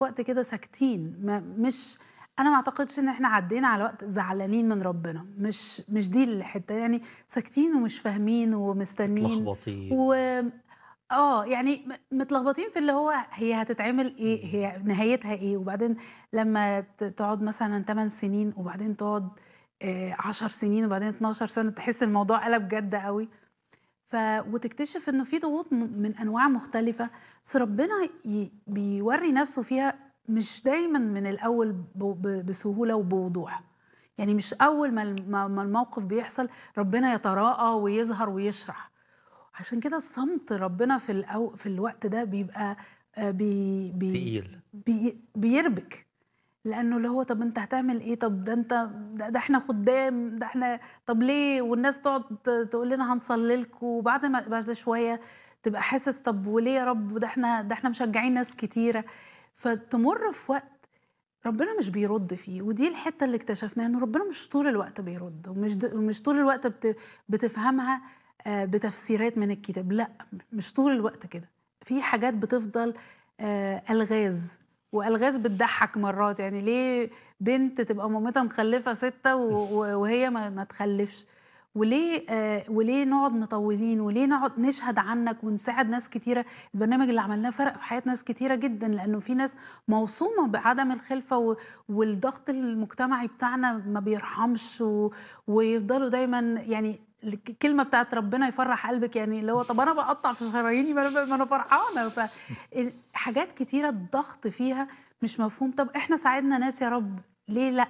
وقت كده ساكتين ما مش انا ما اعتقدش ان احنا عدينا على وقت زعلانين من ربنا مش مش دي الحته يعني ساكتين ومش فاهمين ومستنيين متلخبطين و اه يعني م- متلخبطين في اللي هو هي هتتعمل ايه هي نهايتها ايه وبعدين لما ت- تقعد مثلا 8 سنين وبعدين تقعد آه، 10 سنين وبعدين 12 سنه تحس الموضوع قلب جد قوي ف وتكتشف انه في ضغوط م- من انواع مختلفه بس ربنا ي... بيوري نفسه فيها مش دايما من الاول ب... ب... بسهوله وبوضوح يعني مش اول ما الم- ما ما الموقف بيحصل ربنا يتراءى ويظهر ويشرح عشان كده الصمت ربنا في الأو... في الوقت ده بيبقى آه، بي... بي... تقيل بي... بيربك لانه اللي هو طب انت هتعمل ايه طب ده انت ده, ده احنا خدام ده احنا طب ليه والناس تقعد ت- تقول لنا هنصلي لكم وبعد ما بعد شويه تبقى حاسس طب وليه يا رب ده احنا ده احنا مشجعين ناس كتيره فتمر في وقت ربنا مش بيرد فيه ودي الحته اللي اكتشفناها انه ربنا مش طول الوقت بيرد ومش د... ومش طول الوقت بت... بتفهمها آه، بتفسيرات من الكتاب لا مش طول الوقت كده في حاجات بتفضل آه، الغاز والغاز بتضحك مرات يعني ليه بنت تبقى مامتها مخلفه سته و- و- وهي ما, ما تخلفش وليه آه وليه نقعد مطولين وليه نقعد نشهد عنك ونساعد ناس كتيره البرنامج اللي عملناه فرق في حياه ناس كتيره جدا لانه في ناس موصومه بعدم الخلفه و... والضغط المجتمعي بتاعنا ما بيرحمش و... ويفضلوا دايما يعني الكلمه بتاعت ربنا يفرح قلبك يعني اللي هو طب انا بقطع في شراييني ما انا ما انا فرحانه فحاجات كتيره الضغط فيها مش مفهوم طب احنا ساعدنا ناس يا رب ليه لا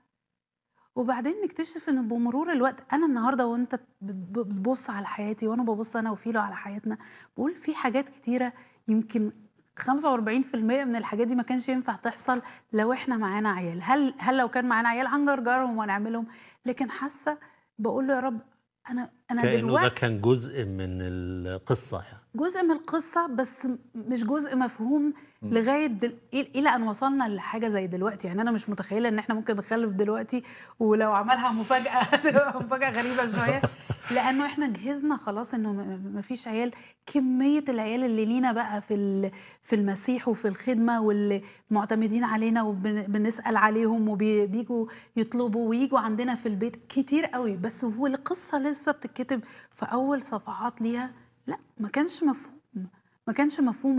وبعدين نكتشف ان بمرور الوقت انا النهارده وانت بت- بتبص على حياتي وانا ببص انا وفيلو على حياتنا بقول في حاجات كتيره يمكن 45% من الحاجات دي ما كانش ينفع تحصل لو احنا معانا عيال هل هل لو كان معانا عيال هنجرجرهم ونعملهم لكن حاسه بقول له يا رب انا انا كأنه ده دلوقتي كان جزء من القصة يعني جزء من القصة بس مش جزء مفهوم لغاية دل... إلى أن وصلنا لحاجة زي دلوقتي يعني أنا مش متخيلة إن إحنا ممكن نخلف دلوقتي ولو عملها مفاجأة هتبقى مفاجأة غريبة شوية لأنه إحنا جهزنا خلاص إنه م- مفيش عيال كمية العيال اللي لينا بقى في ال... في المسيح وفي الخدمة واللي معتمدين علينا وبنسأل عليهم وبيجوا يطلبوا ويجوا عندنا في البيت كتير قوي بس هو القصة لسه بتتكتب في أول صفحات ليها لا ما كانش مفهوم ما كانش مفهوم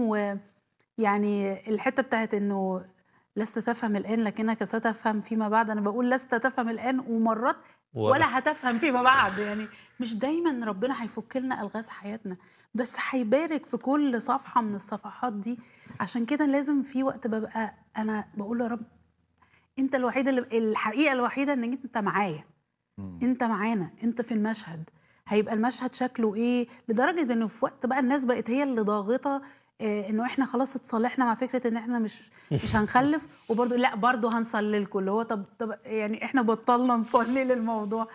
ويعني الحته بتاعت انه لست تفهم الان لكنك ستفهم فيما بعد انا بقول لست تفهم الان ومرات ولا. ولا هتفهم فيما بعد يعني مش دايما ربنا هيفك لنا الغاز حياتنا بس هيبارك في كل صفحه من الصفحات دي عشان كده لازم في وقت ببقى انا بقول يا رب انت الوحيد اللي الحقيقه الوحيده ان انت معايا انت معانا انت في المشهد هيبقى المشهد شكله ايه لدرجه انه في وقت بقى الناس بقت هي اللي ضاغطه آه، انه احنا خلاص اتصالحنا مع فكره ان احنا مش مش هنخلف وبرضه لا برضه هنصلي لكم اللي هو طب طب يعني احنا بطلنا نصلي للموضوع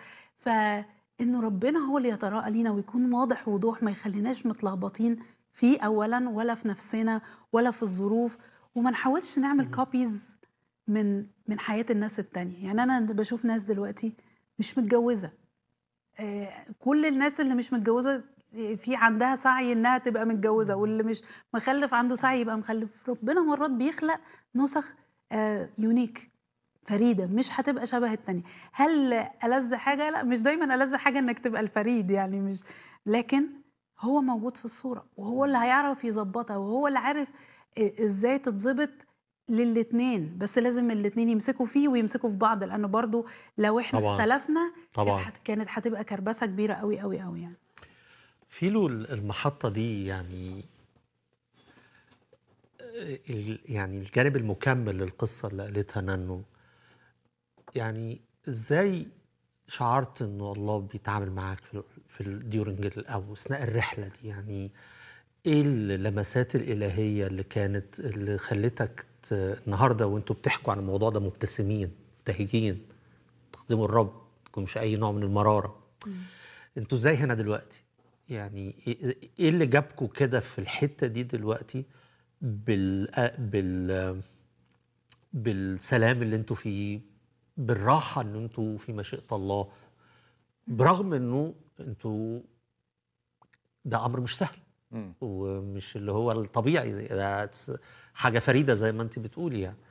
فانه ربنا هو اللي يتراءى لينا ويكون واضح وضوح ما يخليناش متلخبطين فيه اولا ولا في نفسنا ولا في الظروف وما نحاولش نعمل كوبيز من من حياه الناس التانية يعني انا بشوف ناس دلوقتي مش متجوزه آه، كل الناس اللي مش متجوزه آه، في عندها سعي انها تبقى متجوزه واللي مش مخلف عنده سعي يبقى مخلف ربنا مرات بيخلق نسخ آه، يونيك فريده مش هتبقى شبه التانية هل ألذ حاجه لا مش دايما ألذ حاجه انك تبقى الفريد يعني مش لكن هو موجود في الصوره وهو اللي هيعرف يظبطها وهو اللي عارف آه، ازاي تتظبط للاتنين بس لازم الاتنين يمسكوا فيه ويمسكوا في بعض لانه برضو لو احنا طبعاً. اختلفنا طبعا كانت- كانت هتبقى كربسه كبيره قوي قوي قوي يعني فيلو المحطة دي يعني ال- يعني الجانب المكمل للقصة اللي قالتها نانو يعني ازاي شعرت انه الله بيتعامل معاك في في الديورنج او اثناء الرحلة دي يعني ايه اللمسات الإلهية اللي كانت اللي خلتك ت- النهارده وانتوا بتحكوا عن الموضوع ده مبتسمين مبتهجين تخدموا الرب مش اي نوع من المرارة انتوا ازاي هنا دلوقتي يعني ايه إيه اللي جابكوا كده في الحته دي دلوقتي بال بال بالسلام اللي انتوا فيه بالراحه ان انتوا في مشيئه الله برغم انه انتوا ده امر مش سهل ومش اللي هو الطبيعي ده حاجه فريده زي ما انت بتقولي يعني